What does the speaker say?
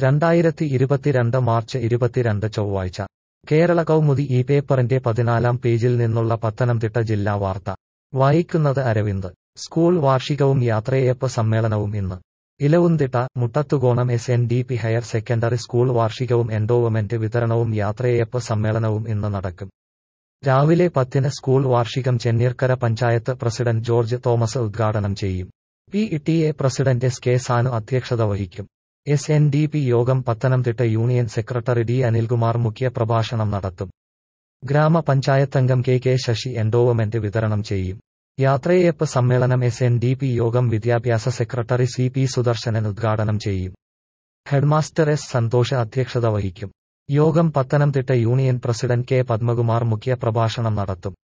രണ്ടായിരത്തി ഇരുപത്തിരണ്ട് മാർച്ച് ഇരുപത്തിരണ്ട് ചൊവ്വാഴ്ച കേരള കൗമുദി ഈ പേപ്പറിന്റെ പതിനാലാം പേജിൽ നിന്നുള്ള പത്തനംതിട്ട ജില്ലാ വാർത്ത വായിക്കുന്നത് അരവിന്ദ് സ്കൂൾ വാർഷികവും യാത്രയയപ്പ് സമ്മേളനവും ഇന്ന് Elavumthitta Muttathukonam S N D P higher secondary school വാർഷികവും എൻഡോവമെന്റ് വിതരണവും യാത്രയയപ്പ് സമ്മേളനവും ഇന്ന് നടക്കും രാവിലെ പത്തിന് സ്കൂൾ വാർഷികം ചെന്നീർക്കര പഞ്ചായത്ത് പ്രസിഡന്റ് ജോർജ് തോമസ് ഉദ്ഘാടനം ചെയ്യും P T A president S K Sanu അധ്യക്ഷത വഹിക്കും എസ് എൻ ഡി പി യോഗം Pathanamthitta union secretary D Anilkumar മുഖ്യ പ്രഭാഷണം നടത്തും ഗ്രാമപഞ്ചായത്തംഗം കെ കെ ശശി എൻഡോവമെന്റ് വിതരണം ചെയ്യും യാത്രയയപ്പ് സമ്മേളനം എസ് എൻ ഡി പി യോഗം വിദ്യാഭ്യാസ സെക്രട്ടറി സി പി സുദർശനൻ ഉദ്ഘാടനം ചെയ്യും ഹെഡ്മാസ്റ്റർ എസ് സന്തോഷ് അധ്യക്ഷത വഹിക്കും യോഗം Pathanamthitta union president K Padmakumar മുഖ്യ പ്രഭാഷണം നടത്തും